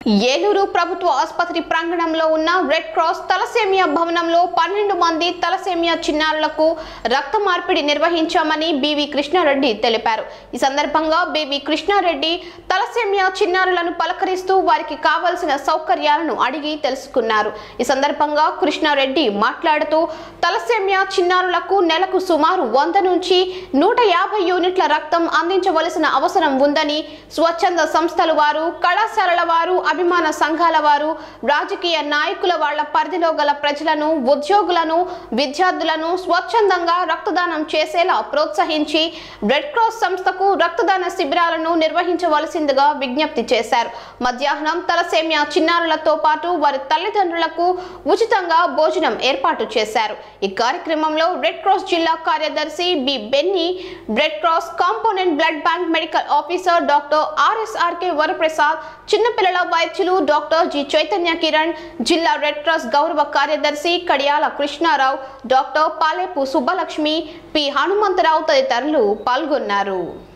ఏలూరు ప్రభుత్వ ఆసుపత్రి ప్రాంగణంలో ఉన్న రెడ్ క్రాస్ తలసేమియా భవనంలో పన్నెండు మంది తలసేమియా చిన్నారులకు రక్త మార్పిడి నిర్వహించామని బివి కృష్ణారెడ్డి తెలిపారు ఈ సందర్భంగా బివి కృష్ణారెడ్డి తలసేమియా చిన్నారులను పలకరిస్తూ వారికి కావలసిన సౌకర్యాలను అడిగి తెలుసుకున్నారు ఈ సందర్భంగా కృష్ణారెడ్డి మాట్లాడుతూ తలసేమియా చిన్నారులకు నెలకు సుమారు వంద నుంచి నూట యాభై యూనిట్ల రక్తం అందించవలసిన అవసరం ఉందని స్వచ్ఛంద సంస్థల వారు కళాశాలల వారు అభిమాన సంఘాల వారు రాజకీయ నాయకుల వాళ్ల పరిధిలో గల ప్రజలను ఉద్యోగులను విద్యార్థులను స్వచ్ఛందంగా రక్తదానం చేసేలా ప్రోత్సహించి రెడ్ క్రాస్ సంస్థకు రక్తదాన శిబిరాలను నిర్వహించవలసిందిగా విజ్ఞప్తి చేశారు మధ్యాహ్నం తలసేమియా చిన్నారులతో పాటు వారి తల్లిదండ్రులకు ఉచితంగా భోజనం ఏర్పాటు చేశారు ఈ కార్యక్రమంలో రెడ్ క్రాస్ జిల్లా కార్యదర్శి B Benny red cross component blood bank medical officer doctor RSRK Varaprasad చిన్నపిల్లల వైద్యులు డాక్టర్ జి చైతన్య కిరణ్ జిల్లా రెడ్ క్రాస్ గౌరవ కార్యదర్శి కడియాల కృష్ణారావు డాక్టర్ పాలేపు సుబ్బలక్ష్మి పి హనుమంతరావు తదితరులు పాల్గొన్నారు